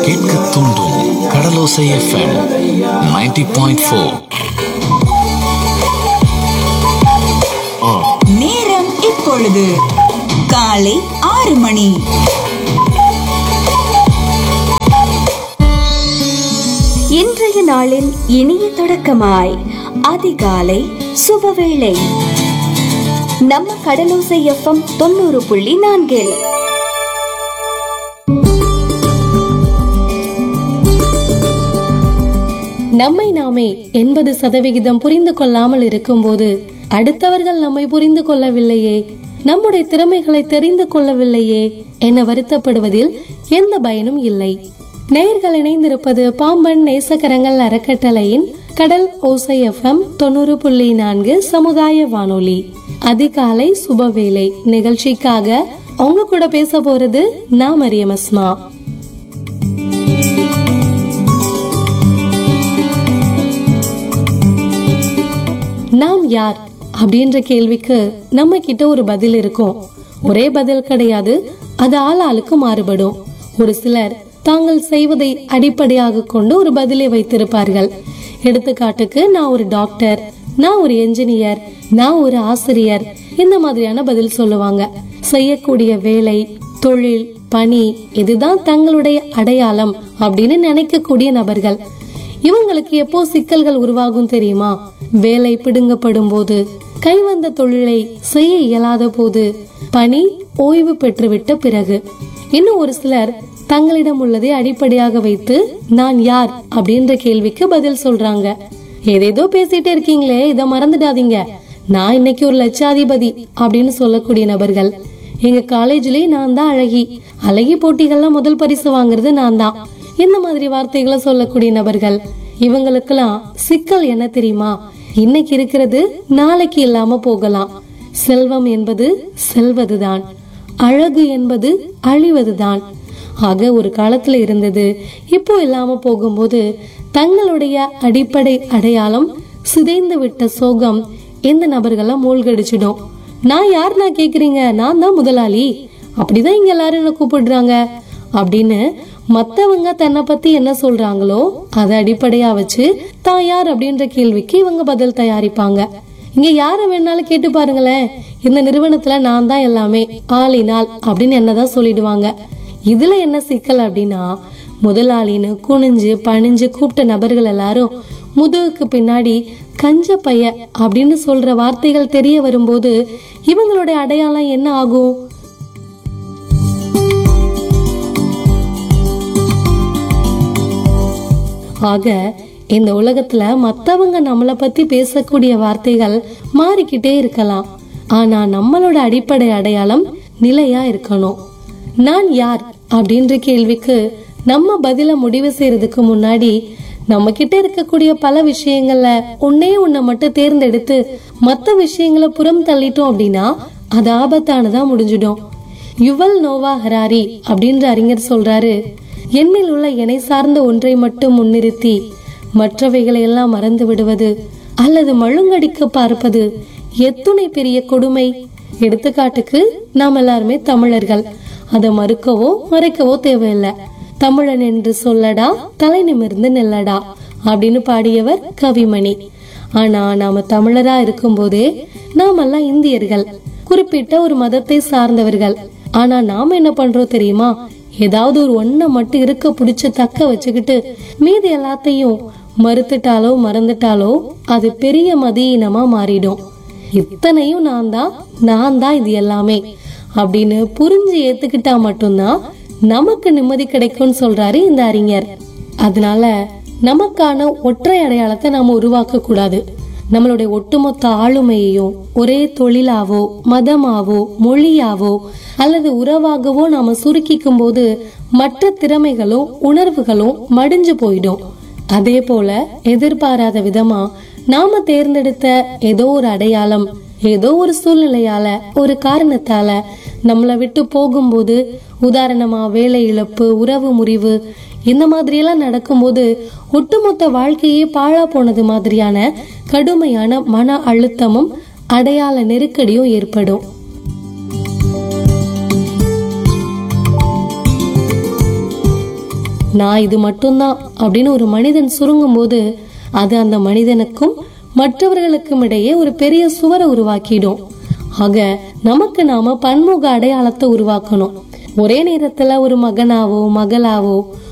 கேட்க தூண்டும் கடலோசை FM 90.4 point four நேரம் இப்பொழுது காலை ஆறு மணி இன்றைய நாளின் இனிய தொடக்கமாய் அதிகாலை சுபவேளை நம்ம கடலோசை எஃப்எம் தொண்ணூறு புள்ளி நான்கில் நம்மை நாமே எண்பது சதவிகிதம் புரிந்து கொள்ளாமல் இருக்கும்போது அடுத்தவர்கள் நம்மை புரிந்து கொள்ளவில்லையே நம்முடைய திறமைகளை தெரிந்து கொள்ளவில்லையே என வருத்தப்படுவதில் எந்த பயனும் இல்லை நேயர்கள் இணைந்திருப்பது பாம்பன் நேசகரங்கள் அறக்கட்டளையின் கடல் ஓசை எஃப்எம் தொண்ணூறு புள்ளி நான்கு சமுதாய வானொலி அதிகாலை சுபவேளை நிகழ்ச்சிக்காக உங்க கூட பேச போறது நான் மரியம் அஸ்மா நாம் யார் அப்படின்ற கேள்விக்கு நம்ம கிட்ட ஒரு பதில் இருக்கும் ஒரே பதில் கிடையாது அது ஆள் ஆளுக்கு மாறுபடும் ஒரு சிலர் தாங்கள் செய்வதை அடிப்படையாக கொண்டு ஒரு பதிலை வைத்திருப்பார்கள் எடுத்துக்காட்டுக்கு நான் ஒரு டாக்டர் நான் ஒரு என்ஜினியர் நான் ஒரு ஆசிரியர் இந்த மாதிரியான பதில் சொல்லுவாங்க செய்யக்கூடிய வேலை தொழில் பணி இதுதான் தங்களுடைய அடையாளம் அப்படின்னு நினைக்கக்கூடிய நபர்கள் இவங்களுக்கு எப்போ சிக்கல்கள் உருவாகும் தெரியுமா வேலை பிடுங்கப்படும் போது கைவந்த தொழிலை செய்ய இயலாத போது பணி ஓய்வு பெற்றுவிட்ட பிறகு இன்னும் ஒரு சிலர் தங்களிடம் உள்ளதை அடிப்படையாக வைத்து நான் யார் அப்படின்ற கேள்விக்கு பதில் சொல்றாங்க ஏதேதோ பேசிட்டே இருக்கீங்களே இத மறந்துடாதீங்க நான் இன்னைக்கு ஒரு லட்சாதிபதி அப்படின்னு சொல்லக்கூடிய நபர்கள் எங்க காலேஜ்லயே நான் தான் அழகி அழகி போட்டிகள்ல முதல் பரிசு வாங்குறது நான் தான் இந்த மாதிரி வார்த்தைகளை சொல்லக்கூடிய நபர்கள் இவங்களுக்கெல்லாம் சிக்கல் என்ன தெரியுமா இன்னைக்கு இருக்கிறது நாளைக்கு இல்லாம போகலாம் செல்வம் என்பது செல்வதுதான் அழகு என்பது அழிவதுதான் ஆக ஒரு காலத்துல இருந்தது இப்போ இல்லாம போகும்போது தங்களுடைய அடிப்படை அடையாளம் சிதைந்து விட்ட சோகம் இந்த நபர்களை மூழ்கடிச்சிடும் நான் யார் நான் கேக்குறீங்க நான் தான் முதலாளி அப்படிதான் இங்க எல்லாரும் என்ன கூப்பிடுறாங்க அப்படின்னு மத்தவங்க தன்னை பத்தி என்ன சொல்றாங்களோ அதை அடிப்படையா வச்சு தான் யார் அப்படின்ற கேள்விக்கு இவங்க பதில் தயாரிப்பாங்க இங்க யார வேணாலும் கேட்டு பாருங்களேன் இந்த நிறுவனத்துல நான் தான் எல்லாமே ஆளினால் அப்படின்னு என்னதான் சொல்லிடுவாங்க இதுல என்ன சிக்கல் அப்படின்னா முதலாளின்னு குனிஞ்சு பணிஞ்சு கூப்பிட்ட நபர்கள் எல்லாரும் முதுகுக்கு பின்னாடி கஞ்ச பைய அப்படின்னு சொல்ற வார்த்தைகள் தெரிய வரும்போது இவங்களுடைய அடையாளம் என்ன ஆகும் ஆக இந்த உலகத்துல மத்தவங்க நம்மள பத்தி பேசக்கூடிய வார்த்தைகள் மாறிக்கிட்டே இருக்கலாம் ஆனா நம்மளோட அடிப்படை அடையாளம் நிலையா இருக்கணும் நான் யார் அப்படின்ற கேள்விக்கு நம்ம பதில முடிவு செய்யறதுக்கு முன்னாடி நம்ம கிட்ட இருக்கக்கூடிய பல விஷயங்கள்ல ஒன்னே ஒன்ன மட்டும் தேர்ந்தெடுத்து மத்த விஷயங்களை புறம் தள்ளிட்டோம் அப்படின்னா அது ஆபத்தானதா முடிஞ்சிடும் யுவல் நோவா ஹராரி அப்படின்ற அறிஞர் சொல்றாரு என்னில் உள்ள எனை சார்ந்த ஒன்றை மட்டும் முன்னிறுத்தி மற்றவைகளை எல்லாம் மறந்து விடுவது அல்லது மழுங்கடிக்க பார்ப்பது எத்துணை பெரிய கொடுமை எடுத்துக்காட்டுக்கு நாம் எல்லாருமே தமிழர்கள் அதை மறுக்கவோ மறைக்கவோ தேவையில்லை தமிழன் என்று சொல்லடா தலை நிமிர்ந்து நில்லடா அப்படின்னு பாடியவர் கவிமணி ஆனா நாம தமிழரா இருக்கும்போதே நாமெல்லாம் இந்தியர்கள் குறிப்பிட்ட ஒரு மதத்தை சார்ந்தவர்கள் ஆனா நாம என்ன பண்றோம் தெரியுமா ஏதாவது ஒரு ஒன்ன மட்டும் இருக்க பிடிச்சு தக்க வச்சுக்கிட்டு மீதி எல்லாத்தையும் மறுத்துட்டாலோ மறந்துட்டாலோ அது பெரிய மதியினமா மாறிடும் இத்தனையும் நான் தான் நான் தான் இது எல்லாமே அப்படின்னு புரிஞ்சு ஏத்துக்கிட்டா மட்டும்தான் நமக்கு நிம்மதி கிடைக்கும்னு சொல்றாரு இந்த அறிஞர் அதனால நமக்கான ஒற்றை அடையாளத்தை நாம உருவாக்க கூடாது நம்மளுடைய ஒட்டுமொத்த ஆளுமையையும் ஒரே தொழிலாவோ மதமாவோ மொழியாவோ அல்லது உறவாகவோ நாம சுருக்கிக்கும் போது மற்ற திறமைகளும் உணர்வுகளும் மடிஞ்சு போயிடும் அதே போல எதிர்பாராத விதமா நாம தேர்ந்தெடுத்த ஏதோ ஒரு அடையாளம் ஏதோ ஒரு சூழ்நிலையால ஒரு காரணத்தால நம்மளை விட்டு போகும்போது உதாரணமா வேலை இழப்பு உறவு முறிவு இந்த மாதிரி எல்லாம் நடக்கும்போது ஒட்டுமொத்த வாழ்க்கையே பாழா போனது மாதிரியான கடுமையான மன அழுத்தமும் அடையாள நெருக்கடியும் ஏற்படும் நான் இது மட்டும்தான் அப்படின்னு ஒரு மனிதன் சுருங்கும் போது அது அந்த மனிதனுக்கும் மற்றவர்களுக்கும் இடையே ஒரு பெரிய சுவரை உருவாக்கிடும் ஆக நமக்கு நாம பன்முக அடையாளத்தை உருவாக்கணும் ஒரே நேரத்துல ஒரு மகனாவோ மகளாவோ